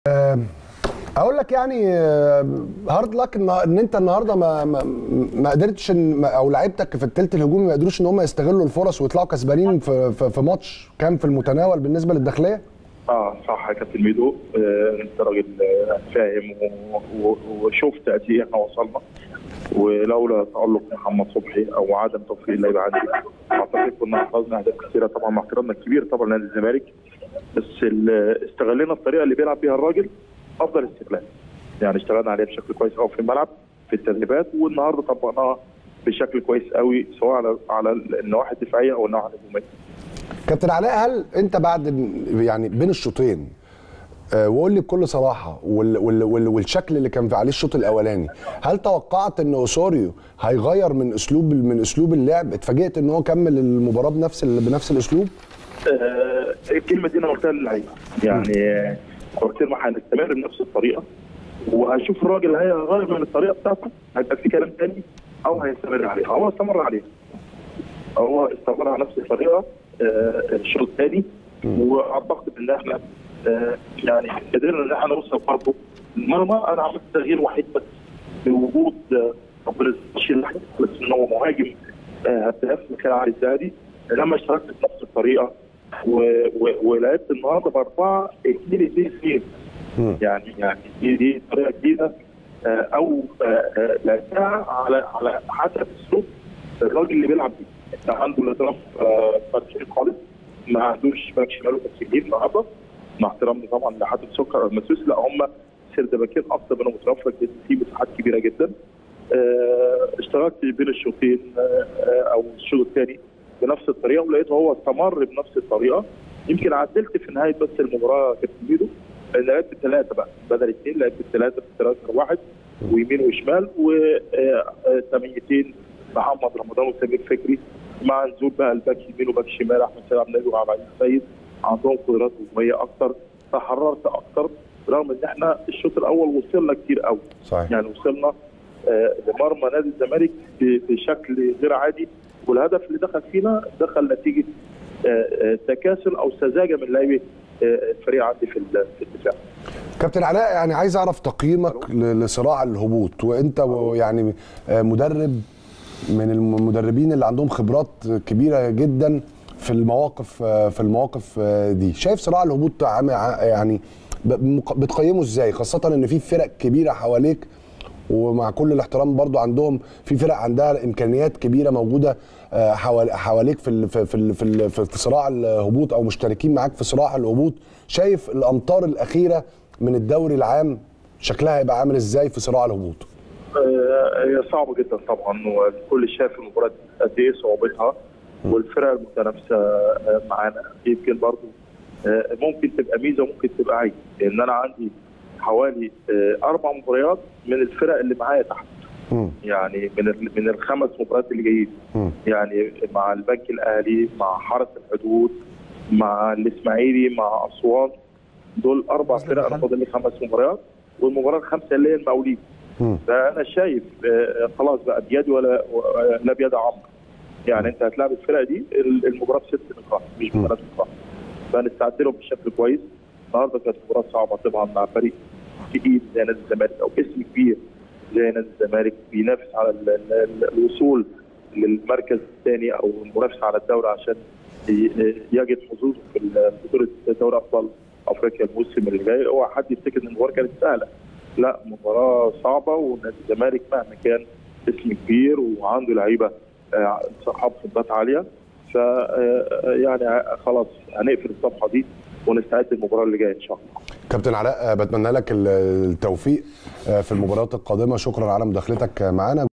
اقول لك يعني هارد لك ان انت النهارده ما ما, ما قدرتش إن او لعيبتك في الثلث الهجومي ما قدروش ان هم يستغلوا الفرص ويطلعوا كسبانين في, في, في ماتش كان في المتناول بالنسبه للداخليه اه صح يا كابتن ميدو آه انت راجل آه فاهم و- و- وشفت قد ايه احنا وصلنا ولولا تالق محمد صبحي او عدم توفيق اللعيبه عندي اعتقد كنا حفظنا اهداف كثيره طبعا مع احترامنا الكبير طبعا نادي الزمالك بس ال- استغلينا الطريقه اللي بيلعب بيها الراجل افضل استغلال يعني اشتغلنا عليها بشكل كويس قوي في الملعب في التدريبات والنهارده طبقناها بشكل كويس قوي سواء على على النواحي الدفاعيه او النواحي الهجوميه كابتن علاء هل انت بعد يعني بين الشوطين آه، وقول لي بكل صراحه وال وال وال والشكل اللي كان في عليه الشوط الاولاني هل توقعت ان اوسوريو هيغير من اسلوب من اسلوب اللعب اتفاجئت ان هو كمل المباراه بنفس ال- بنفس الاسلوب آه، الكلمه دي انا قلتها للعيبه يعني آه، قلت لهم هنستمر بنفس الطريقه وهشوف الراجل هيغير من الطريقه بتاعته هيبقى في كلام تاني او هيستمر عليها هو استمر عليها هو استمر على نفس الطريقه آه، الشوط الثاني واعتقد ان احنا آه، يعني قدرنا ان احنا نوصل برضه المرمى انا عملت تغيير وحيد بس بوجود آه، ربنا يشيل لحظه بس ان هو مهاجم آه، هداف مكان علي الزهدي لما اشتركت بنفس الطريقه و- و- ولعبت النهارده باربعه 2 2 2 يعني يعني دي دي طريقه جديده آه، او آه، آه، لعبتها على على حسب اسلوب الراجل اللي بيلعب بيه انت عنده الاطراف آه، فتحي خالص ما عندوش باك شمال وباك يمين النهارده مع احترامي طبعا لحاتم سكر او المسوس لا هم سردباكين اكتر منهم اطراف لكن في مساحات كبيره جدا آه، اشتغلت بين الشوطين آه، آه، او الشوط الثاني بنفس الطريقه ولقيته هو استمر بنفس الطريقه يمكن عدلت في نهايه بس المباراه كابتن ميدو لعبت الثلاثه بقى بدل اثنين لعبت الثلاثه في ثلاثه واحد ويمين وشمال وثمانيتين محمد رمضان وسمير فكري مع نزول بقى الباك يمين وباك شمال احمد سلام نبي وعبد العزيز السيد عندهم قدرات هجوميه اكتر تحررت اكتر رغم ان احنا الشوط الاول وصلنا كتير قوي صحيح يعني وصلنا آه، لمرمى نادي الزمالك ب- بشكل غير عادي والهدف اللي دخل فينا دخل نتيجه آه، آه، تكاسل او سذاجه من لاعبي آه، الفريق عندي في ال- في الدفاع. كابتن علاء يعني عايز اعرف تقييمك ل- لصراع الهبوط وانت و- يعني آه، مدرب من المدربين اللي عندهم خبرات كبيره جدا في المواقف آه، في المواقف آه، دي شايف صراع الهبوط عامل ع- يعني ب- مق- بتقيمه ازاي خاصه ان في فرق كبيره حواليك ومع كل الاحترام برضو عندهم في فرق عندها امكانيات كبيره موجوده آه، حوال- حواليك في ال- في في ال- في ال- في في صراع الهبوط او مشتركين معاك في صراع الهبوط شايف الامطار الاخيره من الدوري العام شكلها هيبقى عامل ازاي في صراع الهبوط آه، هي صعبه جدا طبعا والكل شاف المباراه قد ايه صعوبتها والفرق المتنافسه آه، معانا يمكن برضو آه، ممكن تبقى ميزه وممكن تبقى عيب لان انا عندي حوالي آه، اربع مباريات من الفرق اللي معايا تحت مم. يعني من ال- من الخمس مباريات اللي جايين مم. يعني مع البنك الاهلي مع حرس الحدود مع الاسماعيلي مع اسوان دول اربع فرق انا فاضل لي خمس مباريات والمباراه الخامسه اللي هي المقاولين مم. فانا شايف آه، خلاص بقى بيدي ولا و- لا بيد عمرو يعني انت هتلاعب الفرقه دي ال- المباراه بست نقاط مش مم. بثلاث نقاط فنستعد لهم بشكل كويس النهارده كانت مباراه صعبه طبعا مع فريق تقيل زي نادي الزمالك او اسم كبير زي نادي الزمالك بينافس على ال- ال- ال- الوصول للمركز الثاني او المنافسه على الدوري عشان ي- يجد حظوظه في ال- بطوله دوري ابطال افريقيا الموسم اللي جاي اوعى حد يفتكر ان المباراه كانت سهله لا مباراه صعبه ونادي الزمالك مهما كان اسم كبير وعنده لعيبه آه، اصحاب خبرات عاليه ف آه، يعني خلاص هنقفل الصفحه دي ونستعد للمباراه اللي جايه ان شاء الله كابتن علاء آه، بتمنى لك ال- التوفيق آه، في المباريات القادمه شكرا على مداخلتك معانا